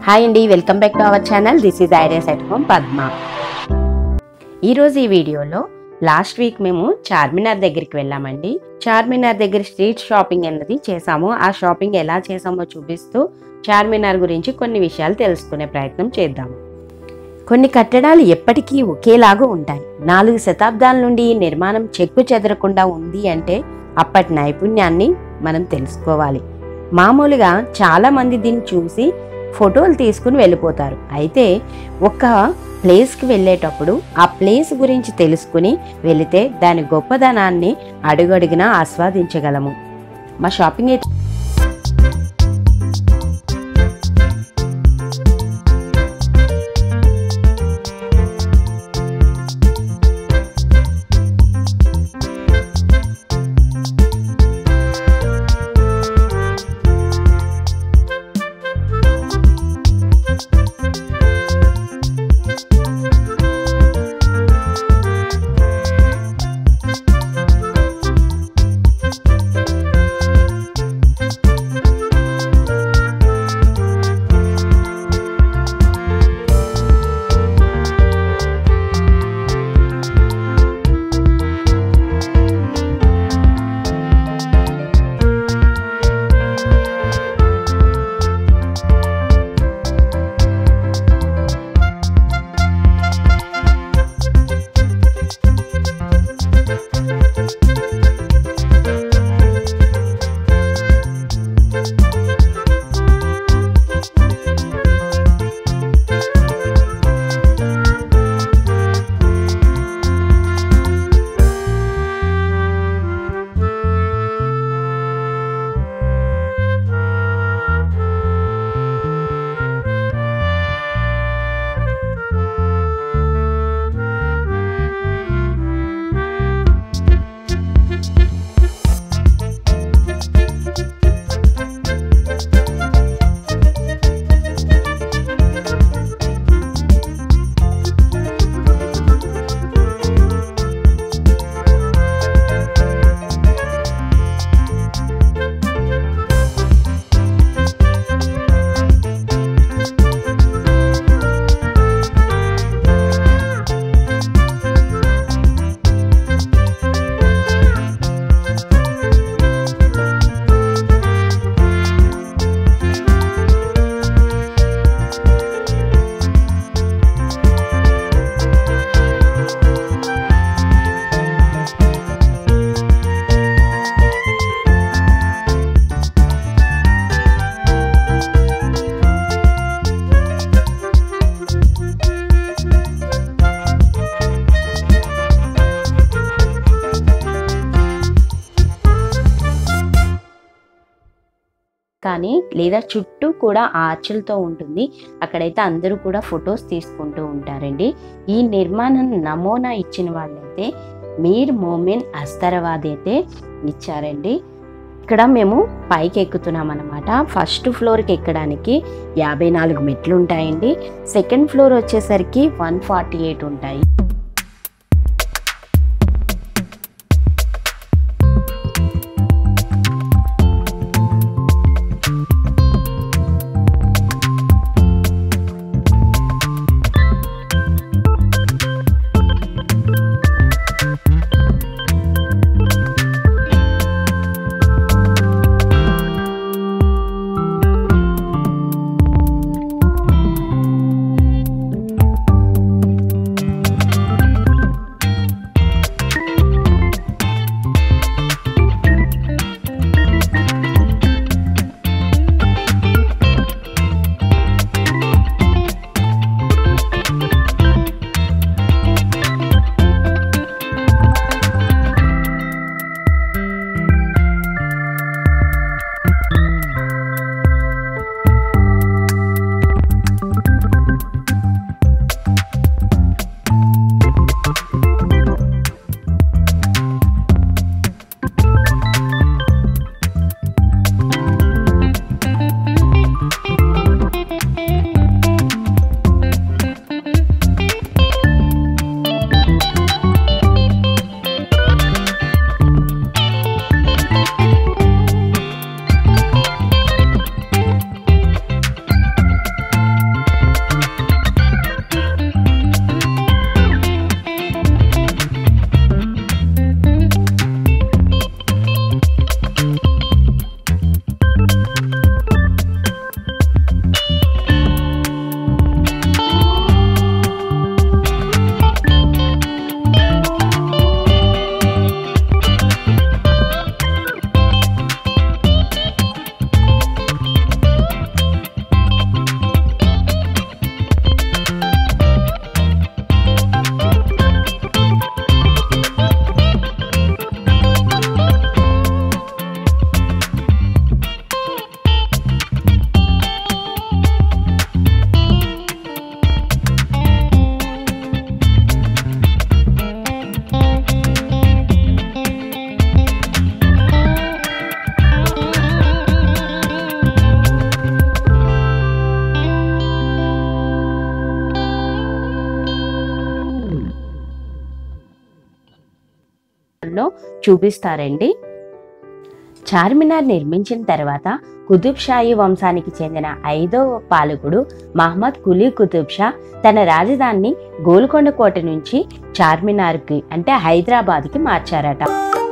hi అండి welcome back to our channel this is ideas at home Padma ఈరోజు ఈ వీడియోలో లాస్ట్ వీక్ మేము చార్మినార్ దగ్గరికి వెళ్ళామండి చార్మినార్ దగ్గర స్ట్రీట్ షాపింగ్ అన్నది చేసాము ఆ షాపింగ్ ఎలా చేసామో చూపిస్తూ చార్మినార్ గురించి కొన్ని విషయాలు తెలుసుకునే ప్రయత్నం చేద్దాము కొన్ని కట్టడాలు ఎప్పటికీ ఒకేలాగా ఉంటాయి నాలుగు శతాబ్దాల నుండి ఈ నిర్మాణం చెక్కు చెదరకుండా ఉంది అంటే అప్పటి నైపుణ్యాన్ని మనం తెలుసుకోవాలి మామూలుగా చాలా మంది దీన్ని చూసి ఫోటోలు తీసుకుని వెళ్ళిపోతారు అయితే ఒక ప్లేస్కి వెళ్ళేటప్పుడు ఆ ప్లేస్ గురించి తెలుసుకుని వెళితే దాని గొప్పదనాన్ని అడుగడుగునా ఆస్వాదించగలము మా షాపింగ్ అయితే కానీ లేదా చుట్టూ కూడా ఆర్చులతో ఉంటుంది అక్కడైతే అందరూ కూడా ఫొటోస్ తీసుకుంటూ ఉంటారండి ఈ నిర్మాణం నమూనా ఇచ్చిన వాళ్ళైతే మీర్ మోమిన్ అస్తరవాద్ అయితే ఇచ్చారండి ఇక్కడ మేము పైకి ఎక్కుతున్నాం అనమాట ఫస్ట్ ఫ్లోర్కి ఎక్కడానికి యాభై నాలుగు మెట్లు ఉంటాయండి సెకండ్ ఫ్లోర్ వచ్చేసరికి వన్ ఫార్టీ ఎయిట్ ఉంటాయి లో చూపిస్తారండి చార్మినార్ నిర్మించిన తర్వాత కుతుబ్ షాహీ వంశానికి చెందిన ఐదవ పాలకుడు మహమ్మద్ కులీ కుతుబ్ షా తన రాజధానిని గోల్కొండ కోట నుంచి చార్మినార్కి అంటే హైదరాబాద్కి మార్చారట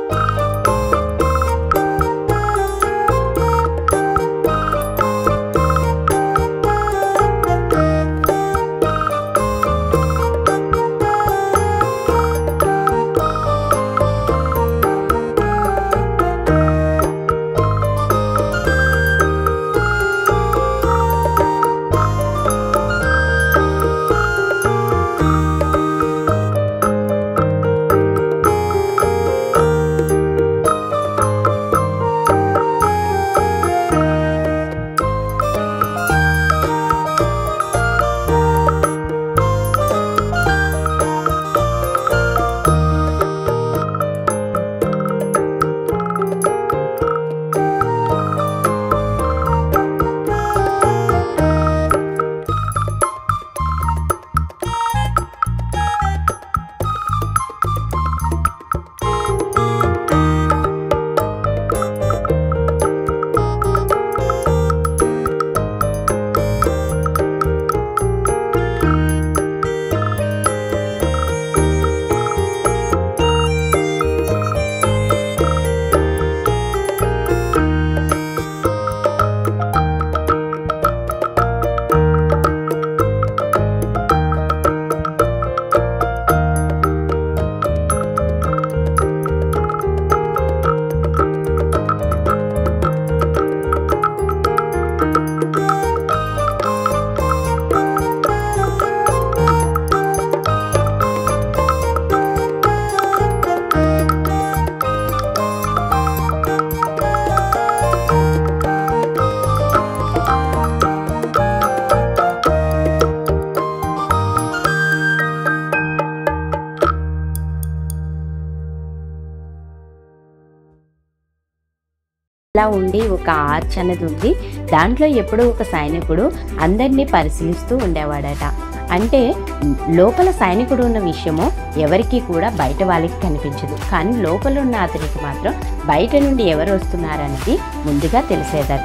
ఇలా ఉండి ఒక ఆర్చ్ అనేది ఉంది దాంట్లో ఎప్పుడూ ఒక సైనికుడు అందరినీ పరిశీలిస్తూ ఉండేవాడట అంటే లోపల సైనికుడు ఉన్న విషయము ఎవరికి కూడా బయట వాళ్ళకి కనిపించదు కానీ లోపల ఉన్న అతనికి మాత్రం బయట నుండి ఎవరు వస్తున్నారనేది ముందుగా తెలిసేదట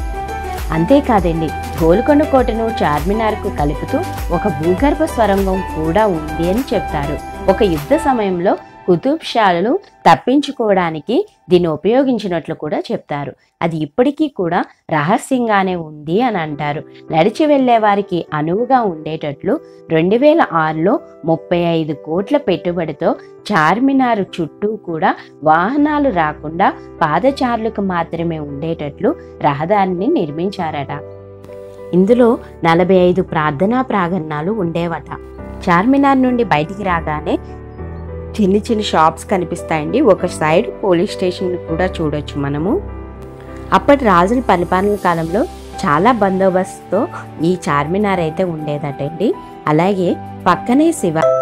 అంతేకాదండి గోల్కొండ కోటను చార్మినార్కు కలుపుతూ ఒక భూగర్భ స్వరంగం కూడా ఉంది అని చెప్తారు ఒక యుద్ధ సమయంలో కుతుబ్ షాలు తప్పించుకోవడానికి దీన్ని ఉపయోగించినట్లు కూడా చెప్తారు అది ఇప్పటికీ కూడా రహస్యంగానే ఉంది అని అంటారు నడిచి వెళ్లే వారికి అనువుగా ఉండేటట్లు రెండు వేల ఆరులో ముప్పై ఐదు కోట్ల పెట్టుబడితో చార్మినార్ చుట్టూ కూడా వాహనాలు రాకుండా పాదచారులకు మాత్రమే ఉండేటట్లు రహదారిని నిర్మించారట ఇందులో నలభై ఐదు ప్రార్థనా ప్రాంగణాలు ఉండేవట చార్మినార్ నుండి బయటికి రాగానే చిన్ని చిన్ని షాప్స్ కనిపిస్తాయండి ఒక సైడ్ పోలీస్ స్టేషన్ కూడా చూడొచ్చు మనము అప్పటి రాజుల పరిపాలన కాలంలో చాలా బందోబస్తుతో ఈ చార్మినార్ అయితే ఉండేదటండి అలాగే పక్కనే శివ